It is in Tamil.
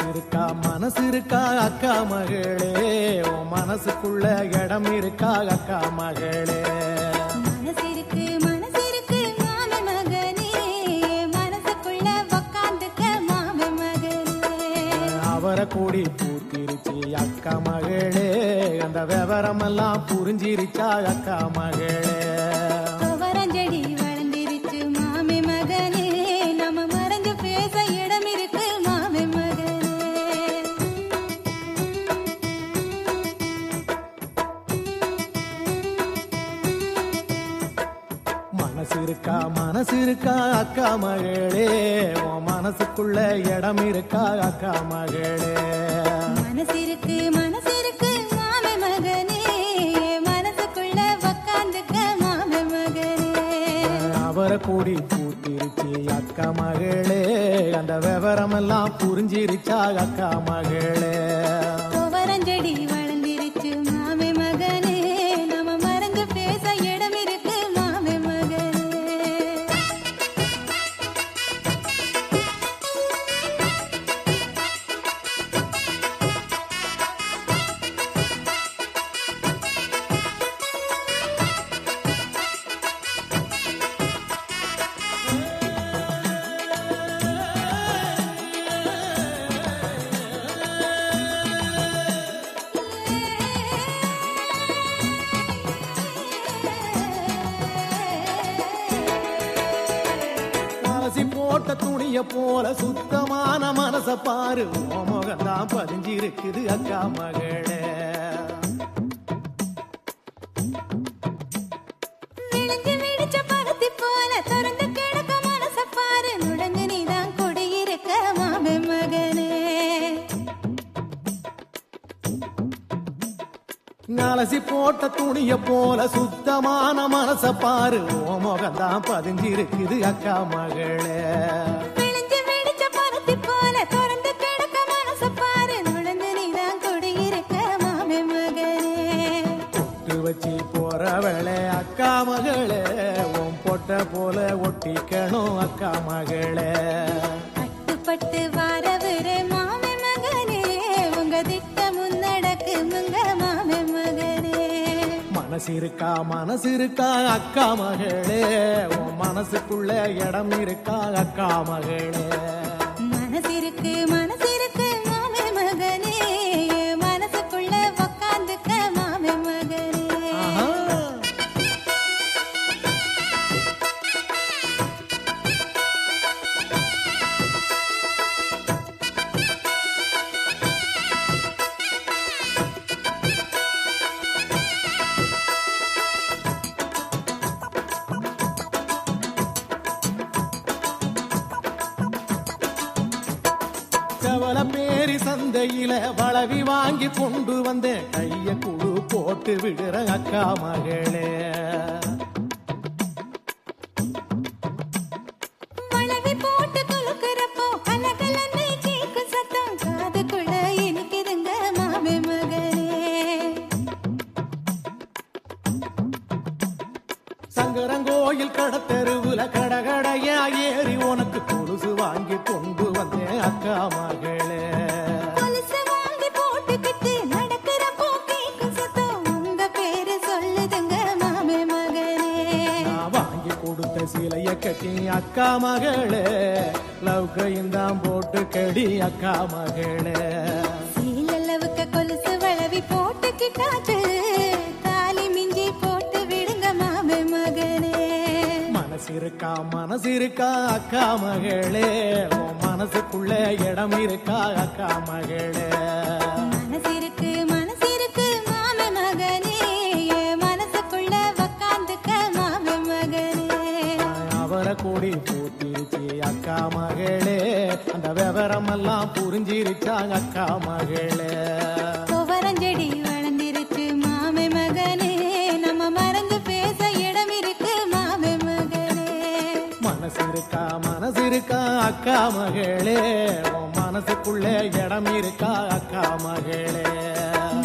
இருக்கா மனசு இருக்கா அக்கா மகளே உன் மனசுக்குள்ள இடம் இருக்கா அக்கா மகளே மனசிருக்கு மனசிருக்கு மாமி மகனே மனசுக்குள்ள உக்காந்துக்க மாமி மகனே அவரை கூடி பூத்திருச்சு அக்கா மகளே அந்த விவரமெல்லாம் புரிஞ்சிருச்சா அக்கா மகளே துவரஞ்செடி வளர்ந்திருச்சு மாமி மகனே நம்ம மறைஞ்சு பேச இடம் இருக்கு மாமி மகனே மனசு இருக்கா மனசு இருக்கா அக்கா மகளே உன் மனசுக்குள்ள இடம் இருக்கா அக்கா மகளே மனசிருக்கு மனசிருக்கு மாமி மகனே மனசுக்குள்ள உக்காந்துக்க மாமி மகனே அவரை கூடி பூத்திருச்சு அக்கா மகளே அந்த விவரமெல்லாம் புரிஞ்சிருச்சா அக்கா மகளே துவரஞ்செடி வளர்ந்திருச்சு மாமி மகனே நம்ம மறைஞ்சு பேச இடம் இருக்கு மாமி மகனே அலசி போட்ட துணிய போல சுத்தமான மனச பாரு உன் முகம்தான் பதிஞ்சிருக்குது அக்கா மகளே விழிஞ்சு விழிச்ச பருத்தி போல திறந்து கிடக்க மனச பாரு நுழைஞ்சு நீதான் குடியிருக்க மாமி மகனே அலசி போட்ட துணிய போல சுத்தமான மனச பாரு உன் முகம்தான் பதிஞ்சிருக்குது அக்கா மகளே விழிஞ்சு விழிச்ச பருத்தி போல திறந்து கிடக்க மனச பாரு நுழைஞ்சு நீதான் குடியிருக்க மாமி மகனே பொட்டு வச்சு போறவளே அக்கா மகளே உன் பொட்ட போல ஒட்டிக்கணும் அக்கா மகளே பட்டு வாரவரே மாமி மகனே உங்க திட்ட முன்னடக்கு முங்க மாமி மகனே மனசு இருக்கா மனசு இருக்கா அக்கா மகளே உன் மனசுக்குள்ள இடம் இருக்கா அக்கா மகளே மனசிருக்கு மனசிருக்கு மாமி மகனே மனசுக்குள்ள உக்காந்துக்க மாமி மகனே ஆஹா. செவல பேரி சந்தையில வளவி வாங்கி கொண்டு வந்தேன் கைய குழு போட்டு விடுற அக்கா மகளே வளவி போட்டு குலுக்குறப்போ கலகலன்னு கேக்கும் சத்தம் காதுக்குள்ள இனிக்குதுங்க மாமி மகனே சங்கரங்கோயில் கடத்தெருவுல கடகடையா ஏறி உனக்கு கொலுசு வாங்கி கொண்டு வந்தேன் அக்கா மகளே கொலுசு வாங்கி போட்டுக்கிட்டு நடக்கிறப்போ கேக்கும் சத்தம் உங்க பேரு சொல்லுதுங்க மாமி மகனே நான் வாங்கி கொடுத்த சிலைய கட்டி அக்கா மகளே லவ்கையும் தான் போட்டு கடி அக்கா மகளே சீலளவுக்கு கொலுசு வளவி போட்டுக்கிட்டாச்சு தாலி மிஞ்சி போட்டு விடுங்க மாமே மகனே மனசு இருக்கா மனசு இருக்கா அக்கா மகளே உன் மனசுக்குள்ள இடம் இருக்கா அக்கா மகளே மனசிருக்கு மனசிருக்கு மாமே மகனே என் மனசுக்குள்ள உக்காந்துக்க மாமே மகனே அவரை கூடி பூத்திருச்சு அக்கா மகளே அந்த விவரம் எல்லாம் புரிஞ்சிருச்சா அக்கா மகளே துவரஞ்செடி வளர்ந்திருச்சு மாமே மகனே நம்ம மறந்து பேச இடம் இருக்கு மாமே மகனே மனசு இருக்கா மனசு இருக்கா அக்கா மகளே உன் மனசுக்குள்ள இடம் இருக்கா அக்கா மகளே